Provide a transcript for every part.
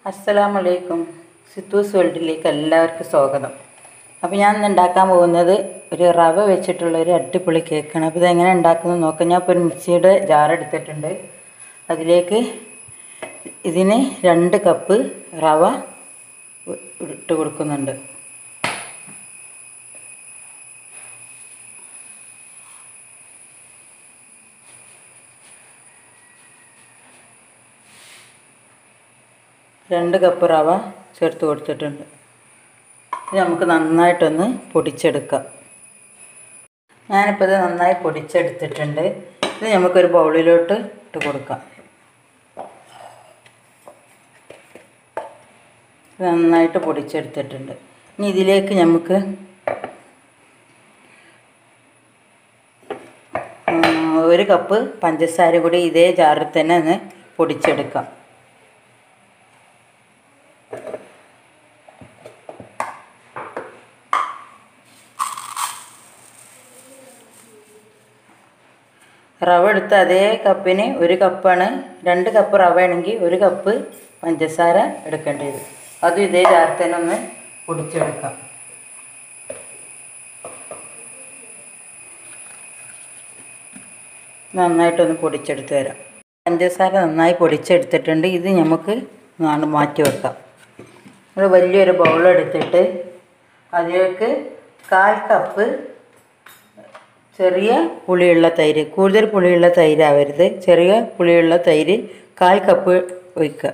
അസ്സലാമലൈക്കും സിത്തൂസ് വേൾഡിലേക്ക് എല്ലാവർക്കും സ്വാഗതം അപ്പോൾ ഞാൻ ഇന്ന് ഉണ്ടാക്കാൻ പോകുന്നത് ഒരു റവ വെച്ചിട്ടുള്ള ഒരു അടിപൊളി കേക്കാണ് അപ്പോൾ ഇതെങ്ങനെ ഉണ്ടാക്കുന്നത് നോക്കാം ഞാൻ ഇപ്പോൾ ഒരു മിക്സിയുടെ ജാർ എടുത്തിട്ടുണ്ട് അതിലേക്ക് ഇതിന് രണ്ട് കപ്പ് റവ ഇട്ട് കൊടുക്കുന്നുണ്ട് രണ്ട് കപ്പ് റവ ചേർത്ത് കൊടുത്തിട്ടുണ്ട് ഇത് നമുക്ക് നന്നായിട്ടൊന്ന് പൊടിച്ചെടുക്കാം ഞാനിപ്പോൾ ഇത് നന്നായി പൊടിച്ചെടുത്തിട്ടുണ്ട് ഇത് നമുക്കൊരു ബൗളിലോട്ട് ഇട്ട് കൊടുക്കാം ഇത് നന്നായിട്ട് പൊടിച്ചെടുത്തിട്ടുണ്ട് ഇനി ഇതിലേക്ക് നമുക്ക് ഒരു കപ്പ് പഞ്ചസാര കൂടി ഇതേ ജാറിൽ തന്നെ ഒന്ന് പൊടിച്ചെടുക്കാം റവ എടുത്ത അതേ കപ്പിന് ഒരു കപ്പാണ് രണ്ട് കപ്പ് റവ ആണെങ്കിൽ ഒരു കപ്പ് പഞ്ചസാര എടുക്കേണ്ടത് അതും ഇതേ ജാറിൽ തന്നെ ഒന്ന് പൊടിച്ചെടുക്കാം നന്നായിട്ടൊന്ന് പൊടിച്ചെടുത്ത് തരാം പഞ്ചസാര നന്നായി പൊടിച്ചെടുത്തിട്ടുണ്ട് ഇത് നമുക്ക് നാണ് മാറ്റി വെക്കാം നമ്മൾ വലിയൊരു ബൗൾ എടുത്തിട്ട് അതിലേക്ക് കാൽ കപ്പ് ചെറിയ പുളിയുള്ള തൈര് കൂടുതൽ പുളിയുള്ള തൈരാവരുത് ചെറിയ പുളിയുള്ള തൈര് കാൽ കപ്പ് ഒഴിക്കുക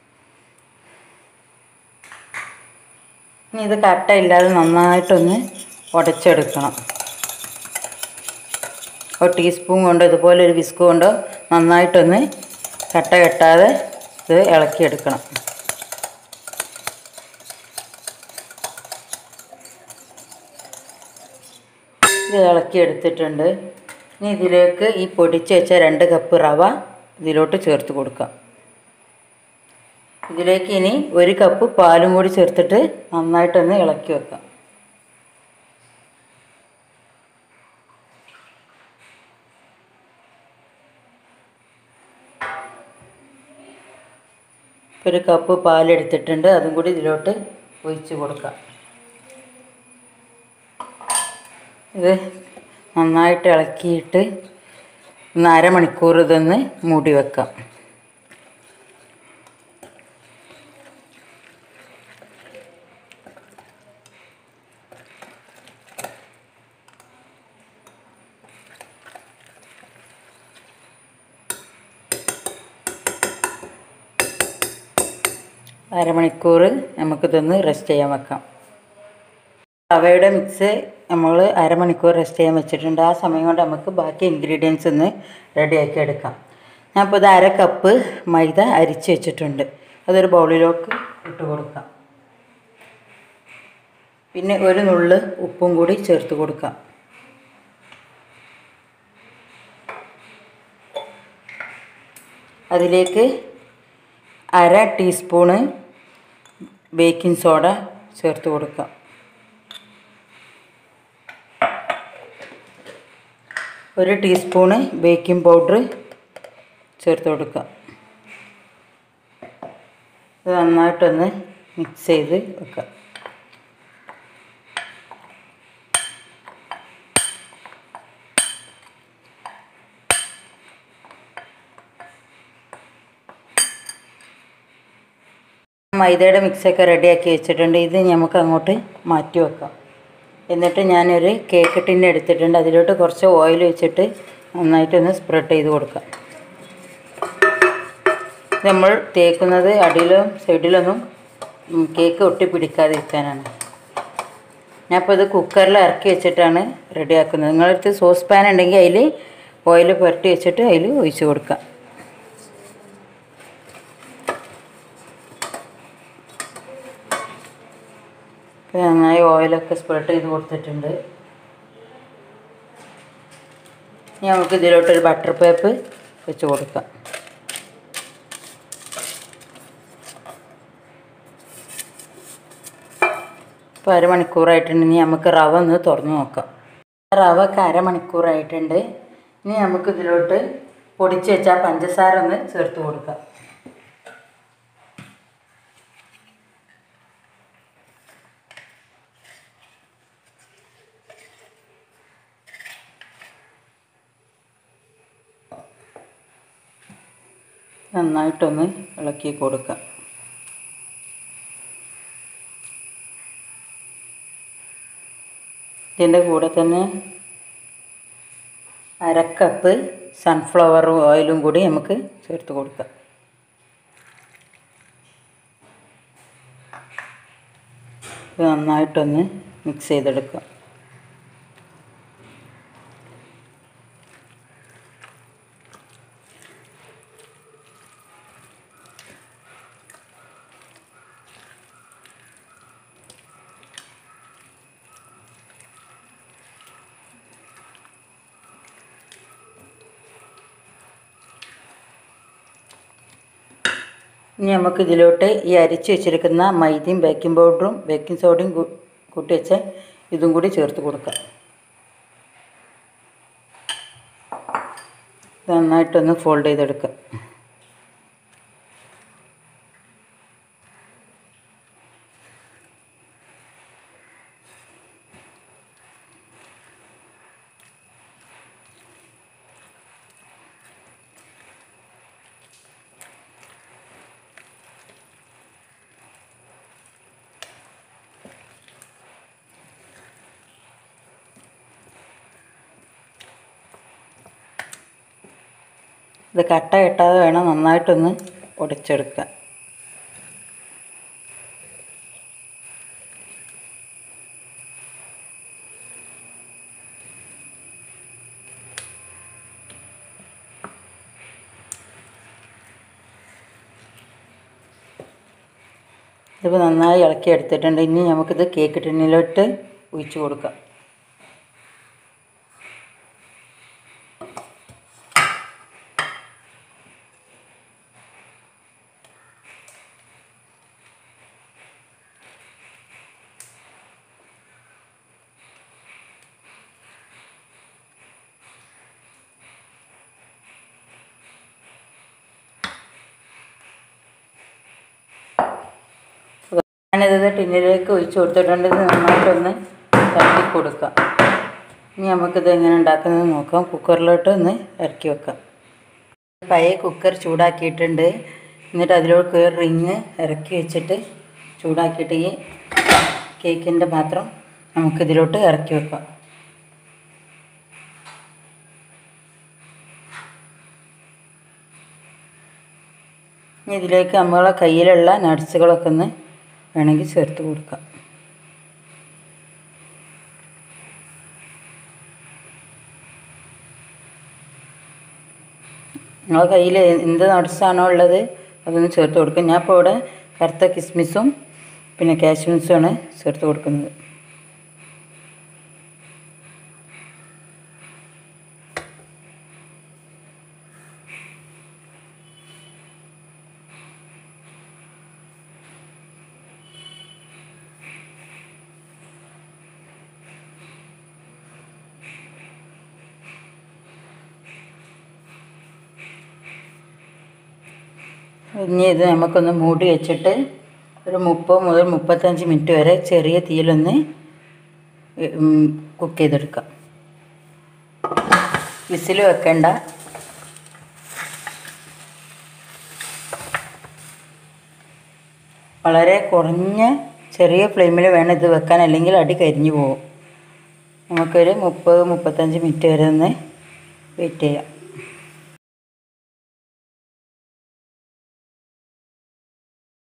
ഇനി ഇത് കട്ടയില്ലാതെ നന്നായിട്ടൊന്ന് ഉടച്ചെടുക്കണം ഒരു ടീസ്പൂൺ കൊണ്ടോ ഇതുപോലെ ഒരു വിസ്ക് കൊണ്ടോ നന്നായിട്ടൊന്ന് കട്ട കെട്ടാതെ ഇത് ഇളക്കിയെടുക്കണം ഇത് ഇളക്കി എടുത്തിട്ടുണ്ട് ഇനി ഇതിലേക്ക് ഈ പൊടിച്ച് വെച്ച രണ്ട് കപ്പ് റവ ഇതിലോട്ട് ചേർത്ത് കൊടുക്കാം ഇതിലേക്ക് ഇനി ഒരു കപ്പ് പാലും കൂടി ചേർത്തിട്ട് നന്നായിട്ടൊന്ന് ഇളക്കി വെക്കാം ഒരു കപ്പ് പാലെടുത്തിട്ടുണ്ട് അതും കൂടി ഇതിലോട്ട് ഒഴിച്ച് കൊടുക്കാം ഇത് നന്നായിട്ട് ഇളക്കിയിട്ട് ഒന്ന് അരമണിക്കൂർ ഇതൊന്ന് മൂടി വെക്കാം അരമണിക്കൂർ നമുക്കിതൊന്ന് റെസ്റ്റ് ചെയ്യാൻ വെക്കാം റവയുടെ മിക്സ് നമ്മൾ അരമണിക്കൂർ റെസ്റ്റ് ചെയ്യാൻ വെച്ചിട്ടുണ്ട് ആ സമയം കൊണ്ട് നമുക്ക് ബാക്കി ഇൻഗ്രീഡിയൻസ് ഒന്ന് റെഡിയാക്കി എടുക്കാം ഞാൻ ഇപ്പോൾ ഇത് അര കപ്പ് മൈദ അരിച്ച് വെച്ചിട്ടുണ്ട് അതൊരു ബൗളിലേക്ക് ഇട്ട് കൊടുക്കാം പിന്നെ ഒരു നുള്ള് ഉപ്പും കൂടി ചേർത്ത് കൊടുക്കാം അതിലേക്ക് അര ടീസ്പൂണ് ബേക്കിംഗ് സോഡ ചേർത്ത് കൊടുക്കാം ഒരു ടീസ്പൂണ് ബേക്കിംഗ് പൗഡർ ചേർത്ത് കൊടുക്കുക ഇത് നന്നായിട്ടൊന്ന് മിക്സ് ചെയ്ത് വെക്കാം മൈദയുടെ മിക്സൊക്കെ റെഡിയാക്കി വെച്ചിട്ടുണ്ട് ഇത് നമുക്ക് അങ്ങോട്ട് മാറ്റി വെക്കാം എന്നിട്ട് ഞാനൊരു കേക്ക് ടിന്ന് എടുത്തിട്ടുണ്ട് അതിലോട്ട് കുറച്ച് ഓയിൽ വെച്ചിട്ട് നന്നായിട്ടൊന്ന് സ്പ്രെഡ് ചെയ്ത് കൊടുക്കാം നമ്മൾ തേക്കുന്നത് അടിയിലും സൈഡിലൊന്നും കേക്ക് ഒട്ടി പിടിക്കാതിരിക്കാനാണ് ഞാനിപ്പോൾ ഇത് കുക്കറിൽ ഇറക്കി വെച്ചിട്ടാണ് റെഡിയാക്കുന്നത് നിങ്ങളടുത്ത് സോസ് പാൻ ഉണ്ടെങ്കിൽ അതിൽ ഓയിൽ പുരട്ടി വെച്ചിട്ട് അതിൽ ഒഴിച്ച് കൊടുക്കാം ഇപ്പം നന്നായി ഓയിലൊക്കെ സ്പ്രെഡ് ചെയ്ത് കൊടുത്തിട്ടുണ്ട് ഇനി നമുക്ക് ഇതിലോട്ടൊരു ബട്ടർ പേപ്പ് വെച്ച് കൊടുക്കാം ഇപ്പോൾ അരമണിക്കൂറായിട്ടുണ്ട് ഇനി നമുക്ക് റവ ഒന്ന് തുറന്ന് നോക്കാം റവ ഒക്കെ അരമണിക്കൂറായിട്ടുണ്ട് ഇനി നമുക്ക് ഇതിലോട്ട് പൊടിച്ച് വെച്ചാൽ പഞ്ചസാര ഒന്ന് ചേർത്ത് കൊടുക്കാം നന്നായിട്ടൊന്ന് ഇളക്കി കൊടുക്കാം ഇതിൻ്റെ കൂടെ തന്നെ അരക്കപ്പ് സൺഫ്ലവർ ഓയിലും കൂടി നമുക്ക് ചേർത്ത് കൊടുക്കാം ഇത് നന്നായിട്ടൊന്ന് മിക്സ് ചെയ്തെടുക്കാം ഇനി നമുക്ക് ഇതിലോട്ട് ഈ അരിച്ച് വെച്ചിരിക്കുന്ന മൈദയും ബേക്കിംഗ് പൗഡറും ബേക്കിംഗ് സോഡയും കൂ- കൂട്ടി വെച്ച ഇതും കൂടി ചേർത്ത് കൊടുക്കാം ഇത് നന്നായിട്ടൊന്ന് ഫോൾഡ് ചെയ്തെടുക്കാം ഇത് കട്ട കെട്ടാതെ വേണം നന്നായിട്ടൊന്ന് ഉടച്ചെടുക്കാൻ ഇതിപ്പോൾ നന്നായി ഇളക്കി എടുത്തിട്ടുണ്ട് ഇനി നമുക്കിത് കേക്ക് ടിന്നിലോട്ട് ഒഴിച്ച് കൊടുക്കാം ഞാനിത് ടിന്നിലേക്ക് ഒഴിച്ച് കൊടുത്തിട്ടുണ്ട് ഇത് നന്നായിട്ടൊന്ന് തട്ടി കൊടുക്കാം ഇനി നമുക്കിത് എങ്ങനെ ഉണ്ടാക്കുന്നത് നോക്കാം കുക്കറിലോട്ട് ഒന്ന് ഇറക്കി വെക്കാം പഴയ കുക്കർ ചൂടാക്കിയിട്ടുണ്ട് എന്നിട്ട് അതിലോട്ട് ഒരു റിങ് ഇറക്കി വെച്ചിട്ട് ചൂടാക്കിയിട്ട് ഈ കേക്കിൻ്റെ പാത്രം നമുക്കിതിലോട്ട് ഇറക്കി വെക്കാം ഇനി ഇതിലേക്ക് നമ്മളെ കയ്യിലുള്ള നട്സുകളൊക്കെ ഒന്ന് വേണമെങ്കിൽ ചേർത്ത് കൊടുക്കാം നിങ്ങളെ കയ്യിൽ എന്ത് നട്സാണോ ഉള്ളത് അതൊന്ന് ചേർത്ത് കൊടുക്കുക ഞാൻ ഇപ്പോൾ ഇവിടെ കറുത്ത കിസ്മിസും പിന്നെ കാഷ്യൂസുമാണ് ചേർത്ത് കൊടുക്കുന്നത് ഇനി ഇത് നമുക്കൊന്ന് മൂടി വെച്ചിട്ട് ഒരു മുപ്പത് മുതൽ മുപ്പത്തഞ്ച് മിനിറ്റ് വരെ ചെറിയ തീയിലൊന്ന് കുക്ക് ചെയ്തെടുക്കാം വിസിൽ വെക്കണ്ട വളരെ കുറഞ്ഞ ചെറിയ ഫ്ലെയിമിൽ വേണം ഇത് വെക്കാൻ അല്ലെങ്കിൽ അടി കരിഞ്ഞു പോകും നമുക്കൊരു മുപ്പത് മുപ്പത്തഞ്ച് മിനിറ്റ് വരെ ഒന്ന് വെയിറ്റ് ചെയ്യാം